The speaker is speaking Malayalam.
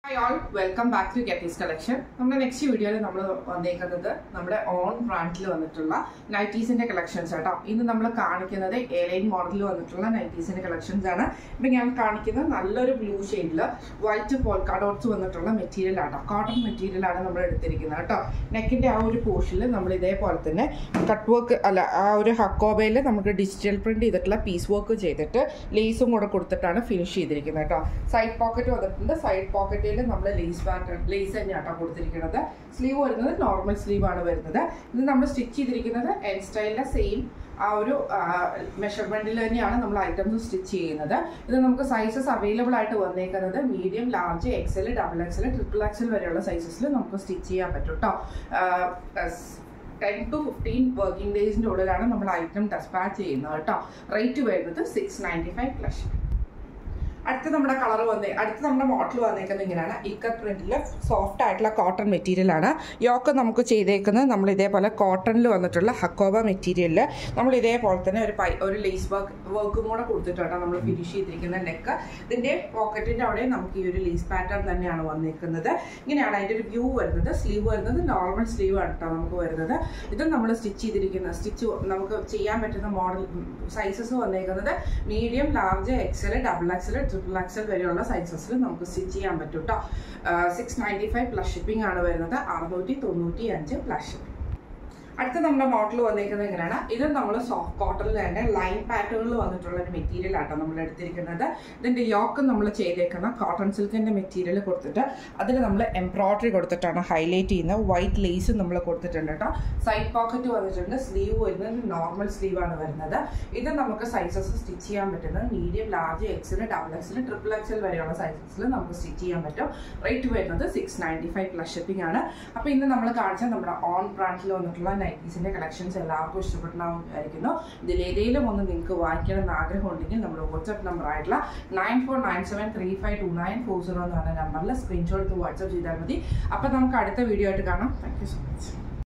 hi all welcome back to Getty's collection നമ്മുടെ നെക്സ്റ്റ് വീഡിയോയിൽ നമ്മൾ വന്നേക്കുന്നത് നമ്മുടെ ഓൺ ബ്രാൻഡിൽ വന്നിട്ടുള്ള നൈറ്റീസിന്റെ കളക്ഷൻസ് ആട്ടോ ഇന്ന് നമ്മൾ കാണിക്കുന്നത് എലൈൻ മോഡലിൽ വന്നിട്ടുള്ള നൈറ്റീസിന്റെ കളക്ഷൻസ് ആണ് ഇപ്പം ഞാൻ കാണിക്കുന്നത് നല്ലൊരു ബ്ലൂ ഷെയ്ഡിൽ വൈറ്റ് പോൾക്കാ ഡോട്ട്സ് വന്നിട്ടുള്ള മെറ്റീരിയൽ ആട്ടോ കോട്ടൺ മെറ്റീരിയൽ ആണ് നമ്മൾ എടുത്തിരിക്കുന്നത് കേട്ടോ നെക്കിന്റെ ആ ഒരു പോർഷനിൽ നമ്മൾ ഇതേപോലെ തന്നെ കട്ട് വർക്ക് അല്ല ആ ഒരു ഹക്കോബയിൽ നമുക്ക് ഡിജിറ്റൽ പ്രിന്റ് ചെയ്തിട്ടുള്ള പീസ് വർക്ക് ചെയ്തിട്ട് ലേസും കൂടെ കൊടുത്തിട്ടാണ് ഫിനിഷ് ചെയ്തിരിക്കുന്നത് കേട്ടോ സൈഡ് പോക്കറ്റ് വന്നിട്ടുണ്ട് സൈഡ് പോക്കറ്റിൽ നമ്മൾ ലേസ് പാറ്റേൺ ലേസ് തന്നെയാട്ടോ കൊടുത്തിരിക്കുന്നത് സ്ലീവ് വരുന്നത് നോർമൽ സ്ലീവ് ആണ് വരുന്നത് ഇത് നമ്മൾ സ്റ്റിച്ച് ചെയ്തിരിക്കുന്നത് എൻ സ്റ്റൈലിന്റെ സെയിം ആ ഒരു മെഷർമെന്റിൽ തന്നെയാണ് നമ്മൾ ഐറ്റംസ് സ്റ്റിച്ച് ചെയ്യുന്നത് ഇത് നമുക്ക് സൈസസ് അവൈലബിൾ ആയിട്ട് വന്നേക്കുന്നത് medium large XL double XL triple XL വരെയുള്ള സൈസസിൽ നമുക്ക് സ്റ്റിച്ച് ചെയ്യാൻ പറ്റും കേട്ടോ ടെൻ ടു ഫിഫ്റ്റീൻ വർക്കിംഗ് ഡേയ്സിൻ്റെ ഉള്ളിലാണ് നമ്മൾ ഐറ്റം ഡെസ്പാച്ച് ചെയ്യുന്നത് കേട്ടോ റേറ്റ് വരുന്നത് സിക്സ് നയൻറ്റി ഫൈവ് പ്ലസ് അടുത്ത നമ്മുടെ കളർ വന്നേ അടുത്ത നമ്മുടെ മോഡൽ വന്നേക്കുന്നത് ഇങ്ങനെയാണ് ഇക്കത്ത് പ്രിന്റിൽ സോഫ്റ്റ് ആയിട്ടുള്ള കോട്ടൺ മെറ്റീരിയൽ ആണ് യോക്ക് നമുക്ക് ചെയ്തേക്കുന്നത് നമ്മൾ ഇതേപോലെ കോട്ടണിൽ വന്നിട്ടുള്ള ഹക്കോബ മെറ്റീരിയലിൽ നമ്മൾ ഇതേപോലെ തന്നെ ഒരു പൈ ഒരു ലേസ് വർക്ക് വർക്കും കൂടെ കൊടുത്തിട്ടാണ് നമ്മൾ ഫിനിഷ് ചെയ്തിരിക്കുന്ന നെക്ക് ഇതിൻ്റെ പോക്കറ്റിൻ്റെ അവിടെ നമുക്ക് ഈ ഒരു ലേസ് പാറ്റേൺ തന്നെയാണ് വന്നിരിക്കുന്നത് ഇങ്ങനെയാണ് അതിൻ്റെ ഒരു വ്യൂ വരുന്നത് സ്ലീവ് വരുന്നത് നോർമൽ സ്ലീവ് ആണ് കേട്ടോ നമുക്ക് വരുന്നത് ഇത് നമ്മൾ സ്റ്റിച്ച് ചെയ്തിരിക്കുന്ന സ്റ്റിച്ച് നമുക്ക് ചെയ്യാൻ പറ്റുന്ന മോഡൽ സൈസസ് വന്നേക്കുന്നത് medium large XL double XL triple XL വരെയുള്ള സൈസസിൽ നമുക്ക് സ്റ്റിച്ച് ചെയ്യാൻ പറ്റും കേട്ടോ six ninety five plus shipping ആണ് വരുന്നത് അറുന്നൂറ്റി തൊണ്ണൂറ്റി അഞ്ച് പ്ലസ് ഷിപ്പിംഗ് അടുത്ത നമ്മുടെ മോഡൽ വന്നിരിക്കുന്നത് എങ്ങനെയാണ് ഇത് നമ്മൾ സോഫ്റ്റ് കോട്ടണിൽ തന്നെ ലൈൻ പാറ്റേണിൽ വന്നിട്ടുള്ള ഒരു മെറ്റീരിയൽ ആട്ടോ നമ്മൾ എടുത്തിരിക്കുന്നത് ഇതിന്റെ യോക്ക് നമ്മൾ ചെയ്തേക്കുന്ന കോട്ടൺ സിൽക്കിന്റെ മെറ്റീരിയൽ കൊടുത്തിട്ട് അതിൽ നമ്മൾ എംബ്രോയിഡറി കൊടുത്തിട്ടാണ് ഹൈലൈറ്റ് ചെയ്യുന്ന വൈറ്റ് ലേസ് നമ്മൾ കൊടുത്തിട്ടുണ്ട് കേട്ടോ സൈഡ് പോക്കറ്റ് വന്നിട്ടുണ്ട് സ്ലീവ് വരുന്നത് നോർമൽ സ്ലീവ് ആണ് വരുന്നത് ഇത് നമുക്ക് സൈസസ് സ്റ്റിച്ച് ചെയ്യാൻ പറ്റുന്നത് medium large XL double XL triple XL വരെയുള്ള സൈസസിൽ നമുക്ക് സ്റ്റിച്ച് ചെയ്യാൻ പറ്റും റേറ്റ് വരുന്നത് six ninety five plus shipping ആണ് അപ്പോൾ ഇന്ന് നമ്മൾ കാണിച്ച നമ്മുടെ ഓൺ ബ്രാൻഡിൽ വന്നിട്ടുള്ള നൈറ്റീസിന്റെ കളക്ഷൻസ് എല്ലാവർക്കും ഇഷ്ടപ്പെട്ടുണ്ടാവും വിചാരിക്കുന്നു ഇതിലേതെങ്കിലും ഒന്ന് നിങ്ങൾക്ക് വാങ്ങിക്കണം എന്ന് ആഗ്രഹം ഉണ്ടെങ്കിൽ നമ്മുടെ വാട്സ്ആപ്പ് നമ്പർ ആയിട്ടുള്ള nine four nine seven three five two nine four zero എന്ന് പറഞ്ഞ നമ്പറിൽ സ്ക്രീൻഷോട്ട് എടുത്ത് വാട്സ്ആപ്പ് ചെയ്താൽ മതി അപ്പോൾ നമുക്ക് അടുത്ത വീഡിയോ ആയിട്ട് കാണാം താങ്ക് യു സോ മച്ച്